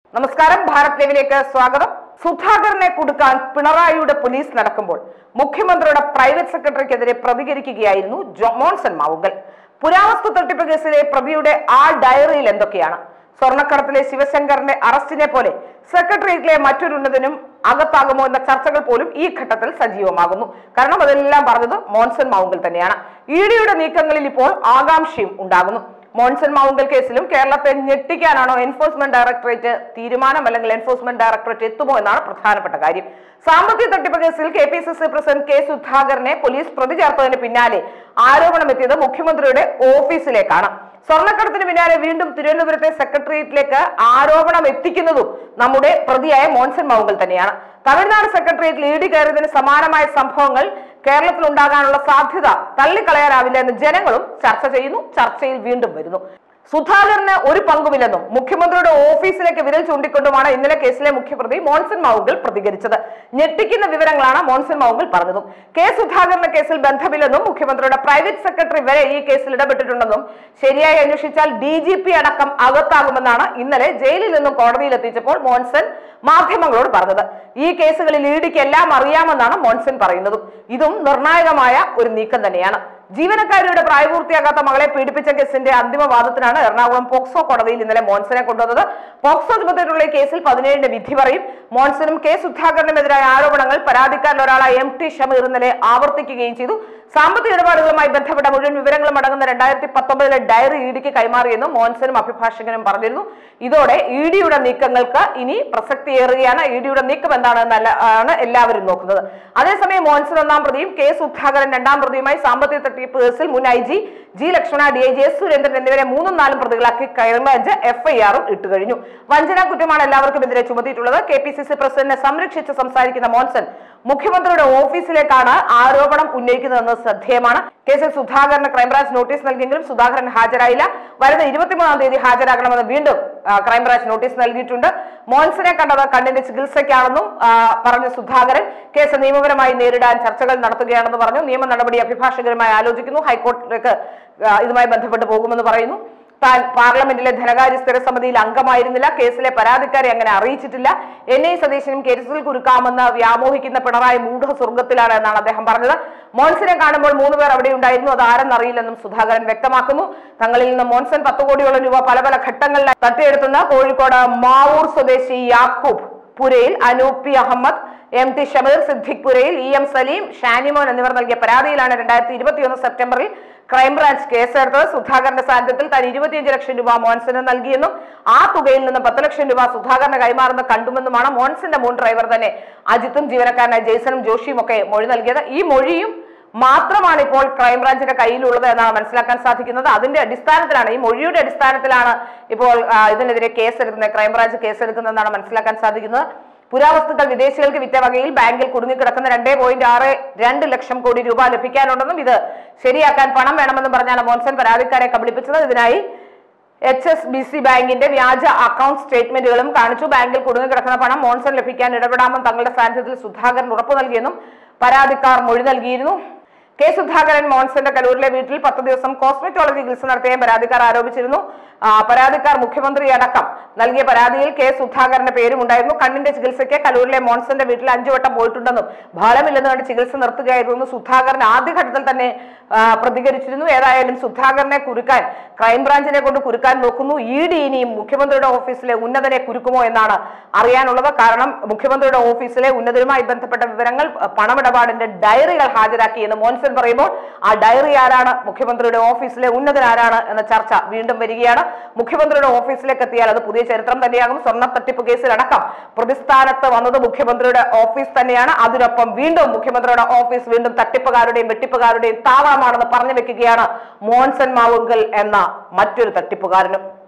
നമസ്കാരം ഭാരത് ലൈവിലേക്ക് സ്വാഗതം സുധാകരനെ കുടുക്കാൻ പിണറായിയുടെ പോലീസ് നടക്കുമ്പോൾ മുഖ്യമന്ത്രിയുടെ പ്രൈവറ്റ് സെക്രട്ടറിക്കെതിരെ പ്രതികരിക്കുകയായിരുന്നു ജോ- മോൻസൺ മാവുങ്കൽ പുരാവസ്തു തട്ടിപ്പ് കേസിലെ പ്രതിയുടെ ആ ഡയറിയിൽ എന്തൊക്കെയാണ് സ്വർണ്ണക്കടത്തിലെ ശിവശങ്കറിന്റെ അറസ്റ്റിനെ പോലെ സെക്രട്ടേറിയറ്റിലെ മറ്റൊരു ഉന്നതനും അകത്താകുമോ എന്ന ചർച്ചകൾ പോലും ഈ ഘട്ടത്തിൽ സജീവമാകുന്നു കാരണം അതെല്ലാം പറഞ്ഞത് മോൻസൺ മാവുങ്കൽ തന്നെയാണ് ഇ ഡിയുടെ നീക്കങ്ങളിൽ ഇപ്പോൾ ആകാംക്ഷയും ഉണ്ടാകുന്നു മോൺസൺ മാവുങ്കൽ കേസിലും കേരളത്തെ ഞെട്ടിക്കാനാണോ എൻഫോഴ്സ്മെന്റ് ഡയറക്ടറേറ്റ് തീരുമാനം അല്ലെങ്കിൽ എൻഫോഴ്സ്മെന്റ് ഡയറക്ടറേറ്റ് എത്തുമോ എന്നാണ് പ്രധാനപ്പെട്ട കാര്യം സാമ്പത്തിക തട്ടിപ്പ് കേസിൽ K P C C president K സുധാകരനെ പോലീസ് പ്രതി ചേർത്തതിന് പിന്നാലെ ആരോപണം എത്തിയത് മുഖ്യമന്ത്രിയുടെ ഓഫീസിലേക്കാണ് സ്വർണ്ണക്കടത്തിന് പിന്നാലെ വീണ്ടും തിരുവനന്തപുരത്തെ സെക്രട്ടേറിയറ്റിലേക്ക് ആരോപണം എത്തിക്കുന്നതും നമ്മുടെ പ്രതിയായ മോൻസൺ മാവുങ്കൽ തന്നെയാണ് തമിഴ്നാട് സെക്രട്ടേറിയറ്റിൽ ഇ ഡി കയറിയതിന് സമാനമായ സംഭവങ്ങൾ കേരളത്തിൽ ഉണ്ടാകാനുള്ള സാധ്യത തള്ളിക്കളയാനാവില്ല എന്ന് ജനങ്ങളും ചർച്ച ചെയ്യുന്നു ചർച്ചയിൽ വീണ്ടും വരുന്നു സുധാകരന് ഒരു പങ്കുമില്ലെന്നും മുഖ്യമന്ത്രിയുടെ ഓഫീസിലേക്ക് വിരൽ ചൂണ്ടിക്കൊണ്ടുമാണ് ഇന്നലെ കേസിലെ മുഖ്യപ്രതി മോൺസൺ മാവുങ്കൽ പ്രതികരിച്ചത് ഞെട്ടിക്കുന്ന വിവരങ്ങളാണ് മോൺസൺ മാവുങ്കൽ പറഞ്ഞതും കെ സുധാകരന്റെ കേസിൽ ബന്ധമില്ലെന്നും മുഖ്യമന്ത്രിയുടെ പ്രൈവറ്റ് സെക്രട്ടറി വരെ ഈ കേസിൽ ഇടപെട്ടിട്ടുണ്ടെന്നും ശരിയായി അന്വേഷിച്ചാൽ ഡി ജി പി അടക്കം അകത്താകുമെന്നാണ് ഇന്നലെ ജയിലിൽ നിന്നും കോടതിയിൽ എത്തിച്ചപ്പോൾ മോൺസൺ മാധ്യമങ്ങളോട് പറഞ്ഞത് ഈ കേസുകളിൽ ഇ ഡിക്ക് എല്ലാം അറിയാമെന്നാണ് മോൺസൺ പറയുന്നതും ഇതും നിർണായകമായ ഒരു നീക്കം തന്നെയാണ് ജീവനക്കാരിയുടെ പ്രായപൂർത്തിയാകാത്ത മകളെ പീഡിപ്പിച്ച കേസിന്റെ അന്തിമ വാദത്തിനാണ് എറണാകുളം പോക്സോ കോടതിയിൽ ഇന്നലെ മോൺസനെ കൊണ്ടുവന്നത് പോക്സോ ചുമതലയുള്ള ഈ കേസിൽ പതിനേഴിന് വിധി പറയും മോൺസനും കെ സുധാകരനുമെതിരായ ആരോപണങ്ങൾ പരാതിക്കാരിൽ ഒരാളായ എം ടി ഷമീർ ഇന്നലെ ആവർത്തിക്കുകയും ചെയ്തു സാമ്പത്തിക ഇടപാടുകളുമായി ബന്ധപ്പെട്ട മുഴുവൻ വിവരങ്ങളും അടങ്ങുന്ന രണ്ടായിരത്തി പത്തൊമ്പതിലെ ഡയറി ഇ ഡിക്ക് കൈമാറിയെന്നും മോൻസനും അഭിഭാഷകനും പറഞ്ഞിരുന്നു ഇതോടെ ഇ ഡിയുടെ നീക്കങ്ങൾക്ക് ഇനി പ്രസക്തിയേറുകയാണ് ഇ ഡിയുടെ നീക്കം എന്താണെന്നല്ല ആണ് എല്ലാവരും നോക്കുന്നത് അതേസമയം മോൻസൺ ഒന്നാം പ്രതിയും കെ സുധാകരൻ രണ്ടാം പ്രതിയുമായി സാമ്പത്തിക തട്ടിപ്പ് കേസിൽ മുൻ I G G Lakshmana D I G S Surendran എന്നിവരെ മൂന്നും നാലും പ്രതികളാക്കി ക്രൈംബ്രാഞ്ച് എഫ്ഐആറും ഇട്ടുകഴിഞ്ഞു വഞ്ചനാ കുറ്റമാണ് എല്ലാവർക്കും എതിരെ ചുമത്തിയിട്ടുള്ളത് കെ പി സി സി പ്രസിഡന്റിനെ സംരക്ഷിച്ച് സംസാരിക്കുന്ന മോൻസൺ മുഖ്യമന്ത്രിയുടെ ഓഫീസിലേക്കാണ് ആരോപണം ഉന്നയിക്കുന്നതെന്ന് ശ്രദ്ധേയമാണ് കേസിൽ സുധാകരന് ക്രൈംബ്രാഞ്ച് നോട്ടീസ് നൽകിയെങ്കിലും സുധാകരൻ ഹാജരായില്ല വരുന്ന ഇരുപത്തിമൂന്നാം തീയതി ഹാജരാകണമെന്ന് വീണ്ടും ആ, ക്രൈംബ്രാഞ്ച് നോട്ടീസ് നൽകിയിട്ടുണ്ട് മോൻസനെ കണ്ടത് കണ്ണിന്റെ ചികിത്സയ്ക്കാണെന്നും ആ, പറഞ്ഞ സുധാകരൻ കേസ് നിയമപരമായി നേരിടാൻ ചർച്ചകൾ നടത്തുകയാണെന്ന് പറഞ്ഞു നിയമ നടപടി അഭിഭാഷകരുമായി ആലോചിക്കുന്നു ഹൈക്കോടതിയിലേക്ക് ആ, ഇതുമായി ബന്ധപ്പെട്ട് പോകുമെന്ന് പറയുന്നു താൻ പാർലമെന്റിലെ ധനകാര്യ സ്ഥിര സമിതിയിൽ അംഗമായിരുന്നില്ല കേസിലെ പരാതിക്കാരെ അങ്ങനെ അറിയിച്ചിട്ടില്ല എൻ ഐ സതീശനും കേസിൽ കുരുക്കാമെന്ന് വ്യാമോഹിക്കുന്ന പിണറായി മൂഢ സ്വർഗത്തിലാണ് എന്നാണ് അദ്ദേഹം പറഞ്ഞത് മോൻസിനെ കാണുമ്പോൾ മൂന്ന് പേർ അവിടെ ഉണ്ടായിരുന്നു അത് ആരെന്നറിയില്ലെന്നും സുധാകരൻ വ്യക്തമാക്കുന്നു തങ്ങളിൽ നിന്ന് മോൻസൺ പത്ത് കോടിയോളം രൂപ പല പല ഘട്ടങ്ങളിലായി തട്ടിയെടുത്തുന്ന കോഴിക്കോട് മാവൂർ സ്വദേശി Yakoob Purayil Anoop P Ahammed M T Shameer Siddique Purayil E M Saleem Shanimon എന്നിവർ നൽകിയ പരാതിയിലാണ് രണ്ടായിരത്തി ഇരുപത്തിയൊന്ന് സെപ്റ്റംബറിൽ ക്രൈംബ്രാഞ്ച് കേസെടുത്തത് സുധാകരന്റെ സാന്നിധ്യത്തിൽ താൻ ഇരുപത്തിയഞ്ച് ലക്ഷം രൂപ മോൻസന് നൽകിയെന്നും ആ തുകയിൽ നിന്ന് പത്ത് ലക്ഷം രൂപ സുധാകരന് കൈമാറുന്ന കണ്ടുമെന്നുമാണ് മോൻസന്റെ മുൻ ഡ്രൈവർ തന്നെ അജിത്തും ജീവനക്കാരനായ ജെയ്സണും ജോഷിയും ഒക്കെ മൊഴി നൽകിയത് ഈ മൊഴിയും മാത്രമാണ് ഇപ്പോൾ ക്രൈംബ്രാഞ്ചിന്റെ കയ്യിലുള്ളത് എന്നാണ് മനസ്സിലാക്കാൻ സാധിക്കുന്നത് അതിന്റെ അടിസ്ഥാനത്തിലാണ് ഈ മൊഴിയുടെ അടിസ്ഥാനത്തിലാണ് ഇപ്പോൾ ആ, ഇതിനെതിരെ കേസെടുക്കുന്നത് ക്രൈംബ്രാഞ്ച് കേസെടുക്കുന്നതെന്നാണ് മനസ്സിലാക്കാൻ സാധിക്കുന്നത് പുരാവസ്തുക്കൾ വിദേശികൾക്ക് വിറ്റ വകയിൽ ബാങ്കിൽ കുടുങ്ങിക്കിടക്കുന്ന രണ്ടേ പോയിന്റ് ആറ് രണ്ട് ലക്ഷം കോടി രൂപ ലഭിക്കാനുണ്ടെന്നും ഇത് ശരിയാക്കാൻ പണം വേണമെന്നും പറഞ്ഞാണ് മോൻസൺ പരാതിക്കാരെ കബളിപ്പിച്ചത് ഇതിനായി എച്ച് എസ് ബി സി ബാങ്കിന്റെ വ്യാജ അക്കൗണ്ട് സ്റ്റേറ്റ്മെന്റുകളും കാണിച്ചു ബാങ്കിൽ കുടുങ്ങിക്കിടക്കുന്ന പണം മോൺസൺ ലഭിക്കാൻ ഇടപെടാമെന്ന് തങ്ങളുടെ സാന്നിധ്യത്തിൽ സുധാകരൻ ഉറപ്പു നൽകിയെന്നും പരാതിക്കാർ മൊഴി നൽകിയിരുന്നു കെ സുധാകരൻ മോൺസന്റെ കലൂരിലെ വീട്ടിൽ പത്ത് ദിവസം കോസ്മെറ്റോളജി ചികിത്സ നടത്തിയ പരാതിക്കാർ ആരോപിച്ചിരുന്നു ആ, പരാതിക്കാർ മുഖ്യമന്ത്രി അടക്കം നൽകിയ പരാതിയിൽ കെ സുധാകരന്റെ പേരും ഉണ്ടായിരുന്നു കണ്ണിന്റെ ചികിത്സയ്ക്ക് കലൂരിലെ മോൺസന്റെ വീട്ടിൽ അഞ്ചു വട്ടം പോയിട്ടുണ്ടെന്നും ഫലമില്ലെന്ന് കണ്ട് ചികിത്സ നിർത്തുകയായിരുന്നു സുധാകരൻ ആദ്യഘട്ടത്തിൽ തന്നെ ആ, പ്രതികരിച്ചിരുന്നു ഏതായാലും സുധാകരനെ കുരുക്കാൻ ക്രൈംബ്രാഞ്ചിനെ കൊണ്ട് കുരുക്കാൻ നോക്കുന്നു ഇ ഡി ഇനിയും മുഖ്യമന്ത്രിയുടെ ഓഫീസിലെ ഉന്നതനെ കുരുക്കുമോ എന്നാണ് അറിയാനുള്ളത് കാരണം മുഖ്യമന്ത്രിയുടെ ഓഫീസിലെ ഉന്നതരുമായി ബന്ധപ്പെട്ട വിവരങ്ങൾ അഹ്, പണമിടപാടിന്റെ ഡയറികൾ ഹാജരാക്കി എന്ന് മോൻസൺ പറയുമ്പോൾ ആ ഡയറി ആരാണ് മുഖ്യമന്ത്രിയുടെ ഓഫീസിലെ ഉന്നതൻ ആരാണ് എന്ന ചർച്ച വീണ്ടും വരികയാണ് മുഖ്യമന്ത്രിയുടെ ഓഫീസിലേക്ക് എത്തിയാൽ അത് പുതിയ ചരിത്രം തന്നെയാകും സ്വർണ്ണ തട്ടിപ്പ് കേസിലടക്കം പ്രതിസ്ഥാനത്ത് വന്നത് മുഖ്യമന്ത്രിയുടെ ഓഫീസ് തന്നെയാണ് അതിനൊപ്പം വീണ്ടും മുഖ്യമന്ത്രിയുടെ ഓഫീസ് വീണ്ടും തട്ടിപ്പുകാരുടെയും വെട്ടിപ്പുകാരുടെയും താവളമാണെന്ന് പറഞ്ഞു വെക്കുകയാണ് മോൻസൺ മാവുങ്കൽ എന്ന മറ്റൊരു തട്ടിപ്പുകാരനും